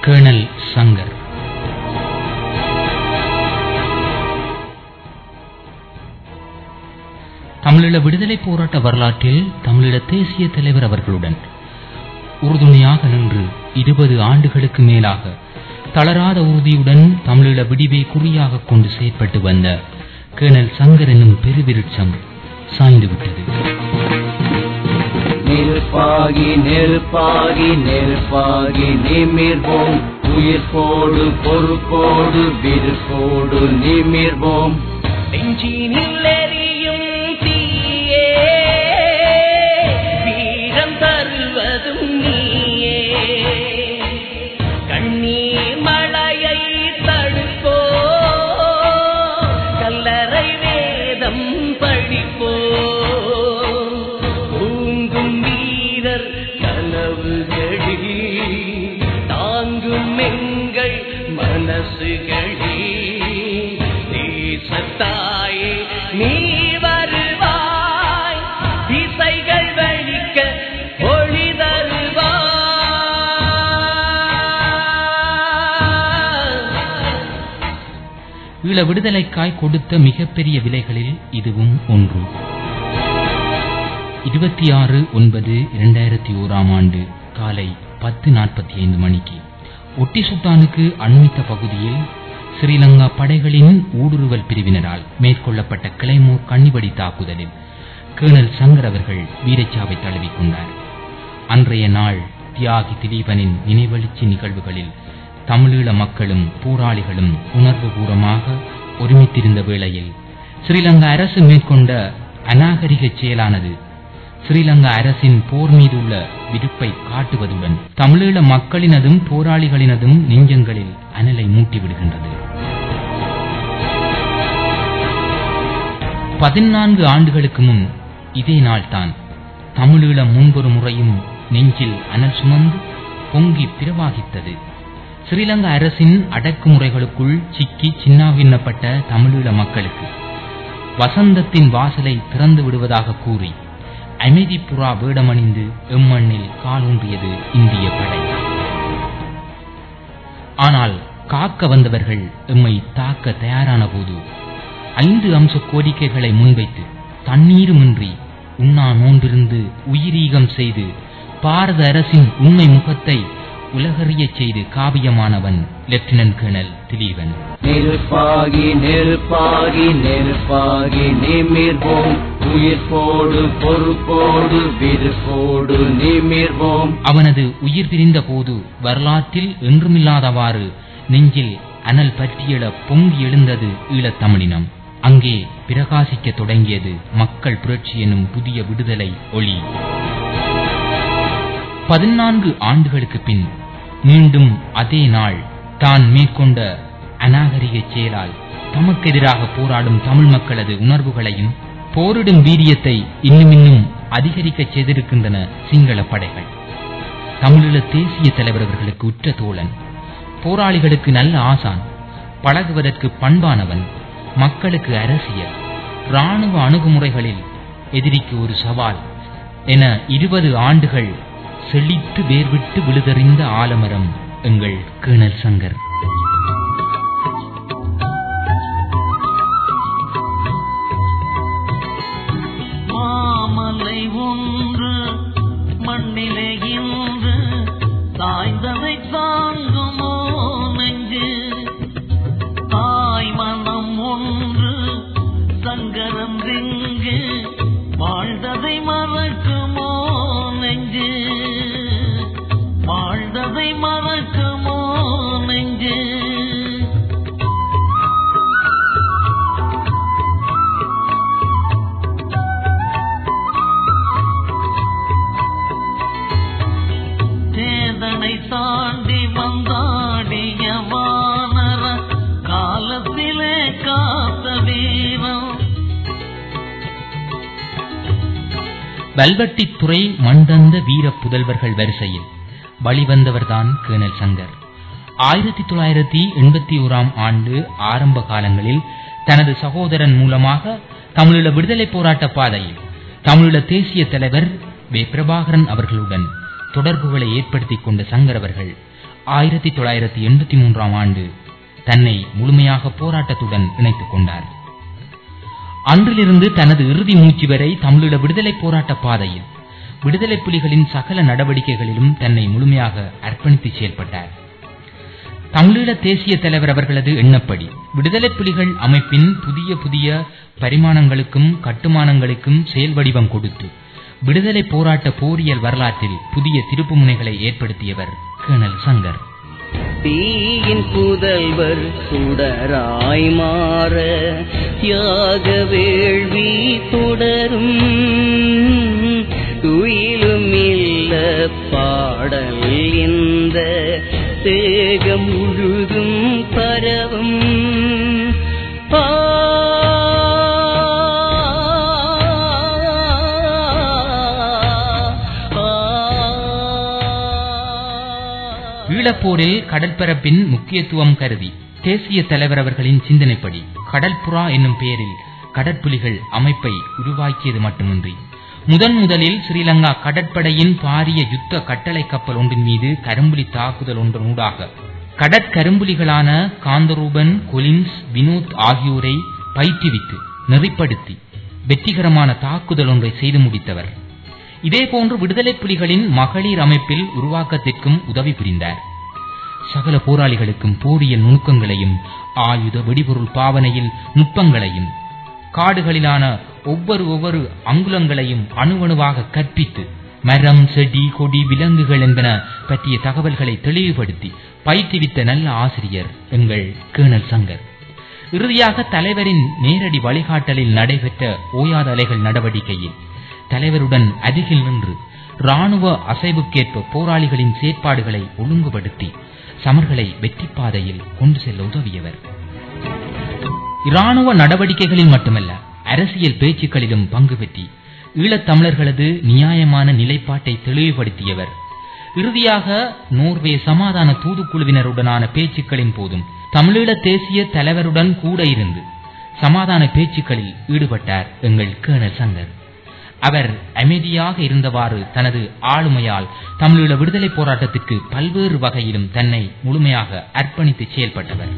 colonel Shankar தமிழீழ விடுதலை போராட்ட வரலாற்றில் தமிழீழ தேசிய தலைவர் அவர்களுடன் உறுதுணையாக நின்று இருபது ஆண்டுகளுக்கு மேலாக தளராத உறுதியுடன் தமிழீழ விடிவை குறியாக கொண்டு செயற்பட்டு வந்த கேர்னல் சங்கர் என்னும் பெருவிருட்சம் சாய்ந்துவிட்டது நெருப்பாகி நெருப்பாகி நெருப்பாகி நிமிர்வோம் உயிர்ப்போடு பொறுப்போடு விருப்போடு நிமிர்வோம் நெஞ்சினில் எரியும் தீயே வீரம் தருவதும் நீயே கண்ணீர் மழையை தடுப்போ கல்லறை வேதம் படிப்போ தூங்கும் வீரர் கனவுகளி தாங்கும் எங்கள் மனசுகளி தேசத்தாயே நீ வருவாய் திசைகள் வழிக்க ஒளி தருவாய் ஈழ விடுதலைக்காய் கொடுத்த மிகப்பெரிய விலைகளில் இதுவும் ஒன்று இருபத்தி ஆறு ஒன்பது இரண்டாயிரத்தி ஓராம் ஆண்டு காலை பத்து நாற்பத்தி ஐந்து மணிக்கு ஒட்டி சுட்டானுக்கு அண்மித்த பகுதியில் ஸ்ரீலங்கா படைகளின் ஊடுருவல் பிரிவினரால் மேற்கொள்ளப்பட்ட கிளைமோர் கண்ணிவடி தாக்குதலில் கேர்னல் சங்கர் அவர்கள் வீரச்சாவை தழுவிக்கொண்டார் அன்றைய நாள் தியாகி திலீபனின் நினைவெழுச்சி நிகழ்வுகளில் தமிழீழ மக்களும் போராளிகளும் உணர்வுபூர்வமாக ஒருமித்திருந்த வேளையில் ஸ்ரீலங்கா அரசு மேற்கொண்ட அநாகரிக செயலானது ஸ்ரீலங்கா அரசின் போர் மீதுள்ள விருப்பை காட்டுவதுடன் தமிழீழ மக்களினதும் போராளிகளினதும் நெஞ்சங்களில் அனலை மூட்டிவிடுகின்றது பதினான்கு ஆண்டுகளுக்கு முன் இதே நாள்தான் தமிழீழ முன்பொரு முறையும் நெஞ்சில் அனல் சுமந்து பொங்கி பிரவாகித்தது ஸ்ரீலங்கா அரசின் அடக்குமுறைகளுக்குள் சிக்கி சின்னாபின்னப்பட்ட தமிழீழ மக்களுக்கு வசந்தத்தின் வாசலை திறந்து விடுவதாக கூறி அமைதி புறா வேடமணிந்து எம்மண்ணில் காலூன்றியது இந்திய படை ஆனால் காக்க வந்தவர்கள் எம்மை தாக்க தயாரான போது ஐந்து அம்ச கோரிக்கைகளை முன்வைத்து தண்ணீருமின்றி உண்ணா நோன்பிருந்து உயிரீகம் செய்து பாரத அரசின் உண்மை முகத்தை உலகறியச் செய்து காவியமானவன் லெப்டினன்ட் கர்னல் திலீபன் நெருப்பாகி நெருப்பாகி நெருப்பாகி நிமிர்வோம் உயிர்ப்போடு பொறுப்போடு விருப்போடு நிமிர்வோம் அவனது உயிர் பிரிந்த போது வரலாற்றில் என்றுமில்லாதவாறு நெஞ்சில் அனல் பற்றியெழ பொங்கி எழுந்தது ஈழத்தமிழினம் அங்கே பிரகாசிக்கத் தொடங்கியது மக்கள் புரட்சி எனும் புதிய விடுதலை ஒளி பதினான்கு ஆண்டுகளுக்கு பின் மீண்டும் அதே நாள் தான் மேற்கொண்ட அநாகரிக செயலால் தமக்கெதிராக போராடும் தமிழ் மக்களது உணர்வுகளையும் போரிடும் வீரியத்தை இன்னும் இன்னும் அதிகரிக்கச் செய்திருக்கின்றன சிங்கள படைகள் தமிழீழ தேசிய தலைவர் அவர்களுக்கு உற்ற தோழன் போராளிகளுக்கு நல்ல ஆசான் பழகுவதற்கு பண்பானவன் மக்களுக்கு அரசியல் ராணுவ அணுகுமுறைகளில் எதிரிக்கு ஒரு சவால் என இருபது ஆண்டுகள் செழித்து வேர்விட்டு விழுதறிந்த ஆலமரம் எங்கள் கேணல் சங்கர் மாமலை ஒன்று மண்ணிலே இன்று சாய்ந்ததை தாங்குமோ நெஞ்சு தாய் மனம் ஒன்று சங்கரம் எங்கு வாழ்ந்ததை மறக்குமோ நெஞ்சு வாழ்ந்ததை மறக்குமோ நெஞ்சு சேதனை தாண்டி வந்தாடிய வானர காலத்திலே காத்த வீரம் வல்வட்டித்துறை மண்தந்த வீர புதல்வர்கள் வரிசையில் வழிவந்தவர்தான் கேணல் சங்கர் ஆயிரத்தி தொள்ளாயிரத்தி எண்பத்தி ஓராம் ஆண்டு ஆரம்ப காலங்களில் தனது சகோதரன் மூலமாக தமிழீழ விடுதலை போராட்ட பாதையில் தமிழீழ தேசிய தலைவர் வே பிரபாகரன் அவர்களுடன் தொடர்புகளை ஏற்படுத்திக் கொண்ட சங்கர் அவர்கள் ஆயிரத்தி தொள்ளாயிரத்தி எண்பத்தி மூன்றாம் ஆண்டு தன்னை முழுமையாக போராட்டத்துடன் இணைத்துக் கொண்டார் அன்றிலிருந்து தனது இறுதி மூச்சு வரை தமிழீழ விடுதலை போராட்ட பாதையில் விடுதலை புலிகளின் சகல நடவடிக்கைகளிலும் தன்னை முழுமையாக அர்ப்பணித்து செயல்பட்டார் தமிழீழ தேசிய தலைவர் அவர்களது எண்ணப்படி விடுதலை புலிகள் அமைப்பின் புதிய புதிய பரிமாணங்களுக்கும் கட்டுமானங்களுக்கும் செயல் வடிவம் கொடுத்து விடுதலை போராட்ட போரியல் வரலாற்றில் புதிய திருப்புமுனைகளை ஏற்படுத்தியவர் கேணல் சங்கர் தீயின் புதல்வர் சுடராய் மாற தியாக வேள்வி தொடரும் துயிலும் இல்ல பாடல் இந்த தேகம் முழுதும் பரவும் ஆ ஈழப்போரில் கடற்பரப்பின் முக்கியத்துவம் கருதி தேசிய தலைவர் அவர்களின் சிந்தனைப்படி கடற்புறா என்னும் பெயரில் கடற்புலிகள் அமைப்பை உருவாக்கியது மட்டுமின்றி முதன் முதலில் ஸ்ரீலங்கா கடற்படையின் பாரிய யுத்த கட்டளை கப்பல் ஒன்றின் மீது கரும்புலி தாக்குதல் ஒன்றனூடாக கடற்கரும்புலிகளான காந்தரூபன் கொலின்ஸ் வினோத் ஆகியோரை பயிற்றுவித்து நெறிப்படுத்தி வெற்றிகரமான தாக்குதல் ஒன்றை செய்து முடித்தவர் இதேபோன்று விடுதலை புலிகளின் மகளிர் அமைப்பில் உருவாக்கத்திற்கும் உதவி புரிந்தார் சகல போராளிகளுக்கும் போரியல் நுணுக்கங்களையும் ஆயுத வெடிபொருள் பாவனையில் நுட்பங்களையும் காடுகளிலான ஒவ்வொரு ஒவ்வொரு அங்குலங்களையும் அணுவணுவாக கற்பித்து மரம் செடி கொடி விலங்குகள் என்பன பற்றிய தகவல்களை தெளிவுபடுத்தி பயிற்றுவித்த நல்ல ஆசிரியர் எங்கள் கேணல் சங்கர் இறுதியாக தலைவரின் நேரடி வழிகாட்டலில் நடைபெற்ற ஓயாத அலைகள் நடவடிக்கையில் தலைவருடன் அருகில் நின்று ராணுவ அசைவுக்கேற்ப போராளிகளின் செயற்பாடுகளை ஒழுங்குபடுத்தி சமர்களை வெற்றி பாதையில் கொண்டு செல்ல உதவியவர் இராணுவ நடவடிக்கைகளில் மட்டுமல்ல அரசியல் பேச்சுக்களிலும் பங்கு பெற்றி ஈழத்தமிழர்களது நியாயமான நிலைப்பாட்டை தெளிவுபடுத்தியவர் இறுதியாக நோர்வே சமாதான தூதுக்குழுவினருடனான பேச்சுக்களின் போதும் தமிழீழ தேசிய தலைவருடன் கூட இருந்து சமாதான பேச்சுக்களில் ஈடுபட்டார் எங்கள் கேணல் சங்கர் அவர் அமைதியாக இருந்தவாறு தனது ஆளுமையால் தமிழீழ விடுதலை போராட்டத்திற்கு பல்வேறு வகையிலும் தன்னை முழுமையாக அர்ப்பணித்து செயல்பட்டவர்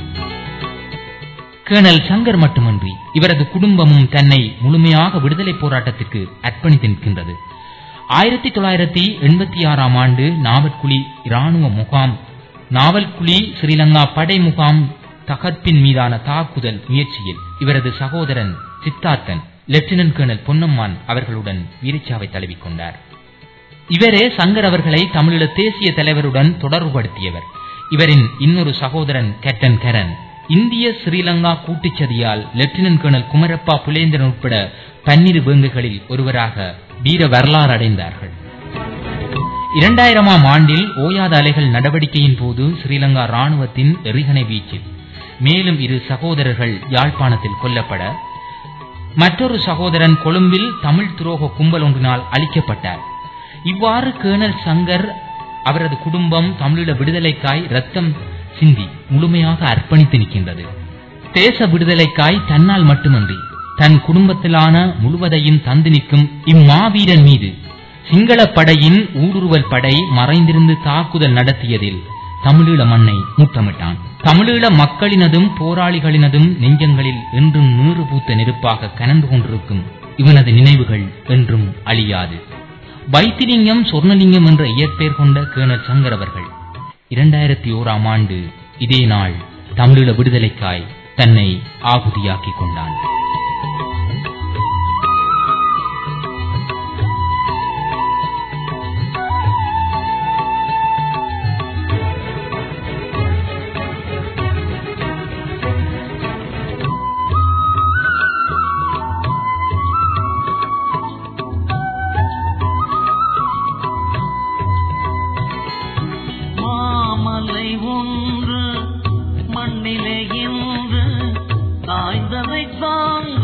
கேணல் சங்கர் மட்டுமன்றி இவரது குடும்பமும் தன்னை முழுமையாக விடுதலை போராட்டத்திற்கு அர்ப்பணித்து நிற்கின்றது ஆயிரத்தி தொள்ளாயிரத்தி எண்பத்தி ஆறாம் ஆண்டு நாவற்குழி இராணுவ முகாம் நாவல்குழி ஸ்ரீலங்கா படை முகாம் தகர்ப்பின் மீதான தாக்குதல் முயற்சியில் இவரது சகோதரன் சித்தார்த்தன் லெப்டினன்ட் கர்னல் பொன்னம்மான் அவர்களுடன் வீரச்சாவை தழுவிக்கொண்டார் இவரே சங்கர் அவர்களை தமிழீழ தேசிய தலைவருடன் தொடர்புபடுத்தியவர் இவரின் இன்னொரு சகோதரன் கேப்டன் கரன் இந்திய ஸ்ரீலங்கா கூட்டுச்சதியால் லெப்டினன்ட் கர்னல் குமரப்பா புலேந்திரன் உட்பட பன்னிரு வேங்குகளில் ஒருவராக வீர வரலாறு அடைந்தார்கள் இரண்டாயிரமாம் ஆண்டில் ஓயாத அலைகள் நடவடிக்கையின் போது ஸ்ரீலங்கா ராணுவத்தின் எறிகணை வீச்சில் மேலும் இரு சகோதரர்கள் யாழ்ப்பாணத்தில் கொல்லப்பட மற்றொரு சகோதரன் கொழும்பில் தமிழ் துரோக கும்பல் ஒன்றினால் அழிக்கப்பட்டார் இவ்வாறு கேர்னல் சங்கர் அவரது குடும்பம் தமிழீழ விடுதலைக்காய் ரத்தம் சிந்தி முழுமையாக அர்ப்பணித்து நிற்கின்றது தேச விடுதலைக்காய் தன்னால் மட்டுமன்றி தன் குடும்பத்திலான முழுவதையும் தந்து நிற்கும் இம்மாவீரன் மீது சிங்கள படையின் ஊடுருவல் படை மறைந்திருந்து தாக்குதல் நடத்தியதில் தமிழீழ மண்ணை முத்தமிட்டான் தமிழீழ மக்களினதும் போராளிகளினதும் நெஞ்சங்களில் என்றும் நீறு பூத்த நெருப்பாக கனந்து கொண்டிருக்கும் இவனது நினைவுகள் என்றும் அழியாது வைத்திலிங்கம் சொர்ணலிங்கம் என்ற இயற்பெயர் கொண்ட கேணல் சங்கர் அவர்கள் இரண்டாயிரத்தி ஓராம் ஆண்டு இதே நாள் தமிழீழ விடுதலைக்காய் தன்னை ஆகுதியாக்கிக் கொண்டான் மாமலை ஒன்று மண்ணிலே இன்று காய்ந்ததை தாங்க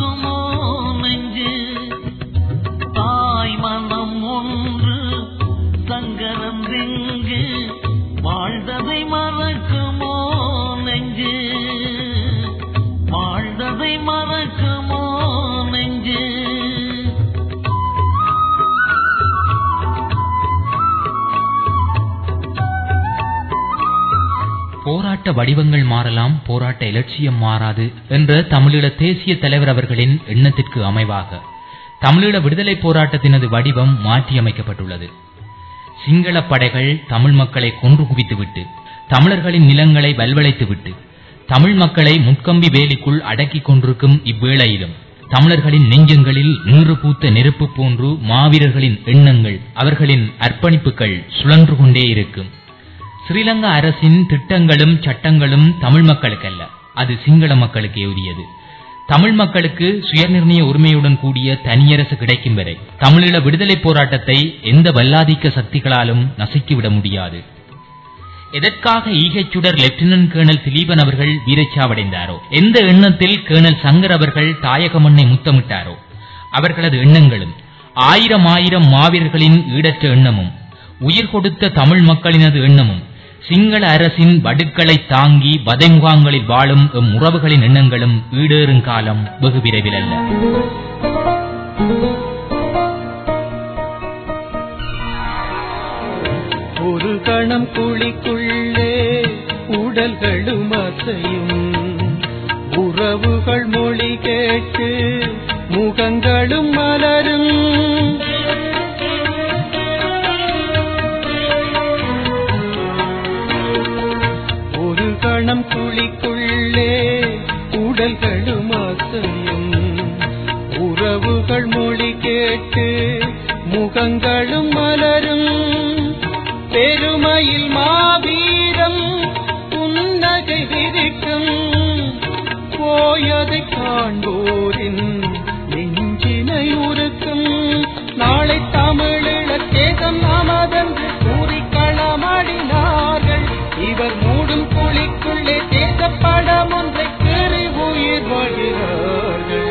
போராட்ட வடிவங்கள் மாறலாம் போராட்ட இலட்சியம் மாறாது என்ற தமிழீழ தேசிய தலைவர் அவர்களின் எண்ணத்திற்கு அமைவாக தமிழீழ விடுதலை போராட்டத்தினது வடிவம் மாற்றியமைக்கப்பட்டுள்ளது சிங்கள படைகள் தமிழ் மக்களை கொன்று குவித்துவிட்டு தமிழர்களின் நிலங்களை வல்வளைத்துவிட்டு தமிழ் மக்களை முட்கம்பி வேலிக்குள் அடக்கிக் கொண்டிருக்கும் இவ்வேளையிலும் தமிழர்களின் நெஞ்சங்களில் நீறு பூத்த நெருப்பு போன்று மாவீரர்களின் எண்ணங்கள் அவர்களின் அர்ப்பணிப்புகள் சுழன்று கொண்டே இருக்கும் ஸ்ரீலங்கா அரசின் திட்டங்களும் சட்டங்களும் தமிழ் மக்களுக்கல்ல அது சிங்கள மக்களுக்கே உரியது தமிழ் மக்களுக்கு சுயநிர்ணய உரிமையுடன் கூடிய தனியரசு கிடைக்கும் வரை தமிழீழ விடுதலை போராட்டத்தை எந்த வல்லாதிக்க சக்திகளாலும் நசுக்கிவிட முடியாது எதற்காக ஈகைச்சுடர் லெப்டினன்ட் கேர்னல் திலீபன் அவர்கள் வீரச்சாவடைந்தாரோ எந்த எண்ணத்தில் கேர்னல் சங்கர் அவர்கள் தாயக மண்ணை முத்தமிட்டாரோ அவர்களது எண்ணங்களும் ஆயிரம் ஆயிரம் மாவீரர்களின் ஈடற்ற எண்ணமும் உயிர் கொடுத்த தமிழ் மக்களினது எண்ணமும் சிங்கள அரசின் வடுக்களை தாங்கி வதை முகாம்களில் வாழும் எம் உறவுகளின் எண்ணங்களும் ஈடேறும் காலம் வெகு விரைவில் அல்ல ஒரு கணம் குழிக்குள்ளே உடல்களும் அசையும் உறவுகள் மொழி கேட்டு முகங்களும் மலரும் ஒரு கணம் குழிக்குள்ளே உடல்களும் அசையும் உறவுகள் மொழி கேட்டு முகங்களும் மலரும் பெருமையில் மாவீரம் புன்னகை விரிக்கும் போயதை காண்போரின் நெஞ்சினை உருக்கும் நாளை தமிழீழ தேசம் நமதென்று கூறி களமாடினார்கள் இவர் மூடும் குழிக்குள்ளே தேசப்படம் ஒன்றை கீறி உயிர் வாழ்கிறார்கள்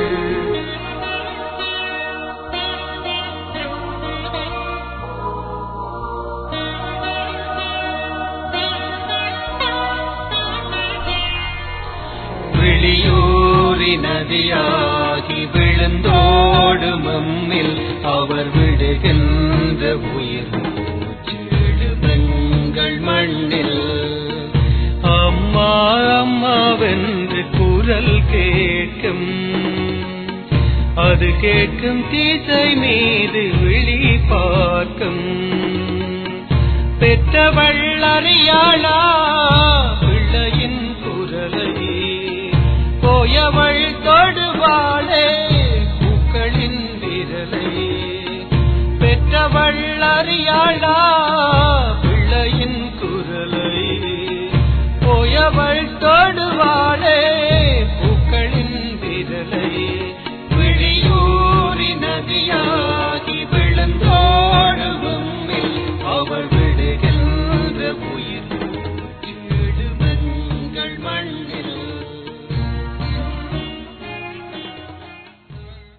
விழியூரி நதியாகி விழுந்தோடு மம்மில் அவர் விடுகின்ற உயிர் மூச்செழுமெங்கள் மண்ணில் அம்மா அம்மாவென்று குரல் கேட்கும் அது கேட்கும் தீசை மீது விழி பார்க்கும் பெற்றவள் அறியாளா பிள்ளையின் குரலை போயவள் தொடுவாளே பூக்களின் விரலை பெற்றவள் அறியாளா பிள்ளையின் குரலை போயவள் தொடுவாளே